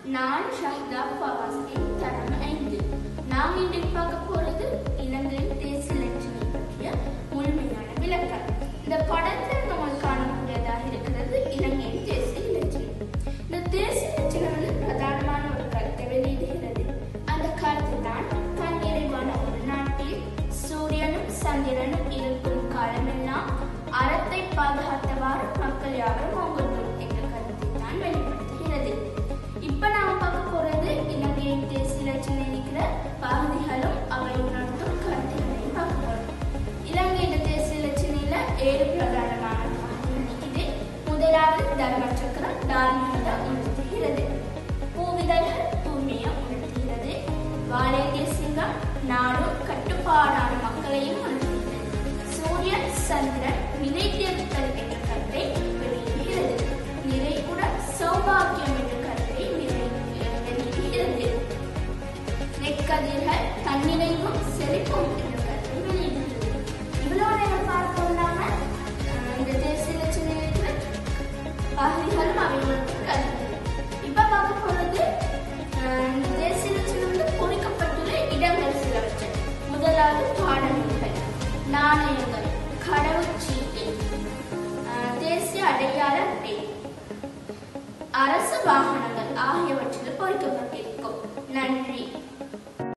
நான் ஷஹ்தா ஃபவாஸ்டின் தரம் ஐந்து நாம் இன்று பார்க்க போறது இலங்கையின் தேசிய லட்சுமி பற்றிய முழுமையான விளக்கம் இந்த படத்தில் நம்ம காணக்கூடியதாக இருக்கிறது இலங்கையின் தேசிய லட்சுமி இந்த தேசிய லட்சணம் வந்து பிரதானமான ஒரு கருத்தை வெளியிடுகிறது அந்த கருத்து தான் தன்னிறைவான ஒரு நாட்டில் சூரியனும் சந்திரனும் இருக்கும் காலமெல்லாம் அறத்தை பாதுகாத்தவாறு மக்கள் யாவரும் அவங்களும் என்ற கருத்தை தான் வெளிப்படுத்துகிறது இப்ப நாம பார்க்க போறது இலங்கையின் தேசிய லட்சணம் இருக்கிற பகுதிகளும் அவை உணர்த்தும் கருத்துக்களையும் பார்க்க போறோம் இலங்கையின் தேசிய லட்சணையில ஏழு பிரதானமான பகுதிகள் இருக்குது முதலாவது தர்ம சக்கரம் தார்மீகத்தை உணர்த்துகிறது பூவிதழ்கள் தூய்மையை உணர்த்துகிறது வாழேந்திய சிங்கம் நாடும் கட்டுப்பாடான மக்களையும் உணர்த்துகிறது சூரியன் சந்திரன் நிலைத்திருத்தல் என்ற கருத்தை வெளியிடுகிறது நிறைவுடன் சௌபாக்கியம் என்ற கருத்தை நிறை- வெளியிடுகிறது நெற்கதிர்கள் தன்னிறைவும் செழிப்பும் என்ற கருத்தை வெளியிடுகிறது இவ்வளவு நேரம் பார்த்தோம் நாம அஹ், இந்த தேசிய லட்சணம் இருக்கிற பகுதிகளும் அவைகளுக்கு கருத்து இப்ப பார்க்க போறது அஹ், இந்த தேசிய லட்சணம் வந்து பொறிக்கப்பட்டுள்ள இடங்கள் சிலவற்றை முதலாவது பாடநூல்கள் நாணயங்கள் கடவுச்சீட்டு அஹ், தேசிய அடையாள அட்டை அரசு வாகனங்கள் ஆகியவற்றில் பொறிக்கப்பட்டிருக்கும் நன்றி